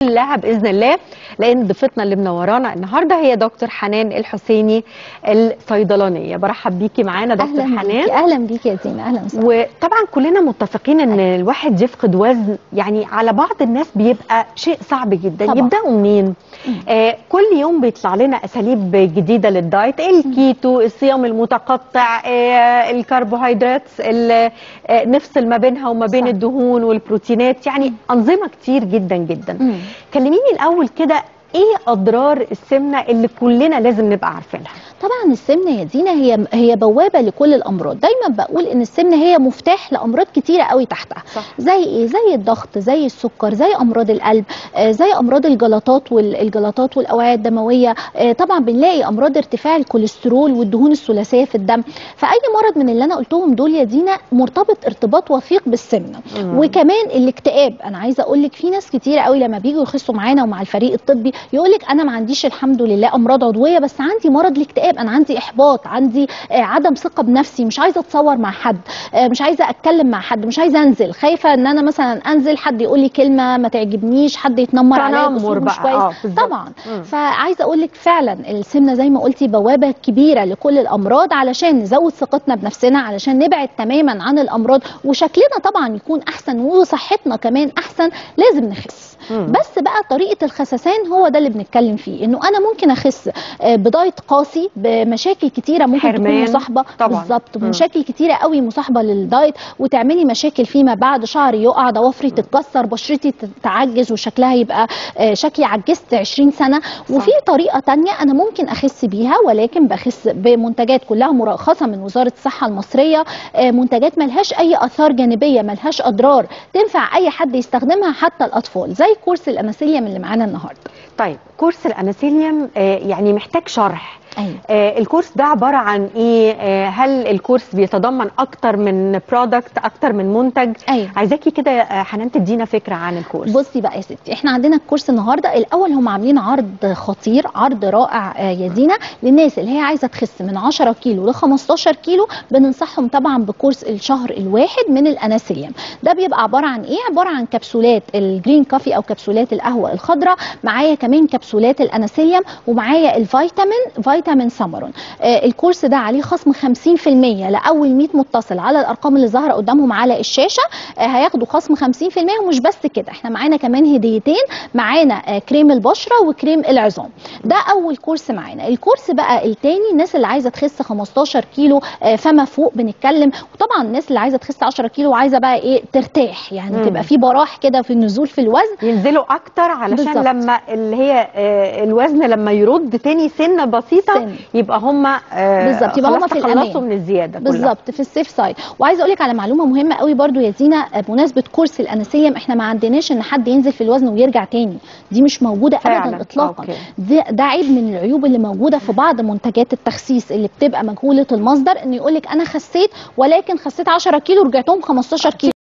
كلها باذن الله لان ضيفتنا اللي منورانا النهارده هي دكتور حنان الحسيني الصيدلانيه برحب بيكي معانا دكتور اهلا حنان بيكي اهلا بيكي يا زينه اهلا وسهلا وطبعا كلنا متفقين ان الواحد يفقد وزن يعني على بعض الناس بيبقى شيء صعب جدا طبعا. يبداوا منين آه كل يوم بيطلع لنا اساليب جديده للدايت الكيتو الصيام المتقطع آه الكربوهيدرات ال- آه نفصل ما بينها وما بين صح. الدهون والبروتينات يعني انظمه كتير جدا جدا مم. كلميني الاول كده ايه اضرار السمنه اللي كلنا لازم نبقى عارفينها طبعا السمنه يا دينا هي هي بوابه لكل الامراض دايما بقول ان السمنه هي مفتاح لامراض كتيره قوي تحتها صح. زي ايه زي الضغط زي السكر زي امراض القلب آه، زي امراض الجلطات والجلطات والاوعيه الدمويه آه، طبعا بنلاقي امراض ارتفاع الكوليسترول والدهون الثلاثيه في الدم فاي مرض من اللي انا قلتهم دول يا دينا مرتبط ارتباط وثيق بالسمنه مم. وكمان الاكتئاب انا عايزه اقول لك في ناس كتيره قوي لما بييجوا يخسوا معانا ومع الفريق الطبي يقول لك انا ما عنديش الحمد لله امراض عضويه بس عندي مرض الاكتئاب انا عندي احباط عندي آه، عدم ثقه بنفسي مش عايزه اتصور مع حد آه، مش عايزه اتكلم مع حد مش عايزه انزل خايفه ان انا مثلا انزل حد يقول لي كلمه ما تعجبنيش حد يتنمر عليا تنمر باسلوب مش بقى، كويس آه، بالظبط. طبعا مم. فعايزه اقول لك فعلا السمنه زي ما قلتي بوابه كبيره لكل الامراض علشان نزود ثقتنا بنفسنا علشان نبعد تماما عن الامراض وشكلنا طبعا يكون احسن وصحتنا كمان احسن لازم نخس مم. بس بقى طريقه الخسسان هو ده اللي بنتكلم فيه انه انا ممكن اخس آه، بدايت قاسي بمشاكل كتيره ممكن تكون حرمان. مصاحبه طبعاً. بالظبط مم. مشاكل كتيره قوي مصاحبه للدايت وتعملي مشاكل فيما بعد شعري يقع ضوافري تتكسر بشرتي تتعجز وشكلها يبقى آه، شكلي عجزت 20 سنه وفي طريقه تانية انا ممكن اخس بيها ولكن بخس بمنتجات كلها مرخصه من وزاره الصحه المصريه آه، منتجات ملهاش اي اثار جانبيه ملهاش اضرار تنفع اي حد يستخدمها حتى الاطفال زي كورس الاناسيليوم اللي معانا النهارده طيب كورس الاناسيليوم آه يعني محتاج شرح ايوه آه الكورس ده عباره عن ايه آه هل الكورس بيتضمن اكتر من برودكت اكتر من منتج ايوه عايزاكي كده آه، حنان تدينا فكره عن الكورس بصي بقى يا ستي احنا عندنا الكورس النهارده الاول هم عاملين عرض خطير عرض رائع آه، يا دينا للناس اللي هي عايزه تخس من 10 كيلو ل 15 كيلو بننصحهم طبعا بكورس الشهر الواحد من الاناسيليوم ده بيبقى عباره عن ايه عباره عن كبسولات الجرين كافي او كبسولات القهوه الخضراء معايا كمان كبسولات الاناسيليوم ومعايا الفيتامين فيتامين سمرون آه الكورس ده عليه خصم 50% لاول 100 متصل على الارقام اللي ظاهره قدامهم على الشاشه آه هياخدوا خصم 50% ومش بس كده احنا معانا كمان هديتين معانا آه كريم البشره وكريم العظام ده اول كورس معانا الكورس بقى التاني الناس اللي عايزه تخس 15 كيلو آه فما فوق بنتكلم وطبعا الناس اللي عايزه تخس 10 كيلو وعايزه بقى ايه ترتاح يعني مم. تبقى في براح كده في النزول في الوزن ينزلوا اكتر علشان بالظبط. لما اللي هي آه الوزن لما يرد تاني سنه بسيطه سن. يبقى هم آه بالظبط، يبقى خلاص هم في تخلصوا الأمان. من الزياده كلها. بالظبط في السيف سايد وعايزه اقول لك على معلومه مهمه قوي برضو يا زينه بمناسبه كورس الانسيم احنا ما عندناش ان حد ينزل في الوزن ويرجع تاني دي مش موجوده فعلاً. ابدا اطلاقا أوكي. ده, ده عيب من العيوب اللي موجوده في بعض منتجات التخسيس اللي بتبقى مجهوله المصدر ان يقول لك انا خسيت ولكن خسيت 10 كيلو رجعتهم 15 كيلو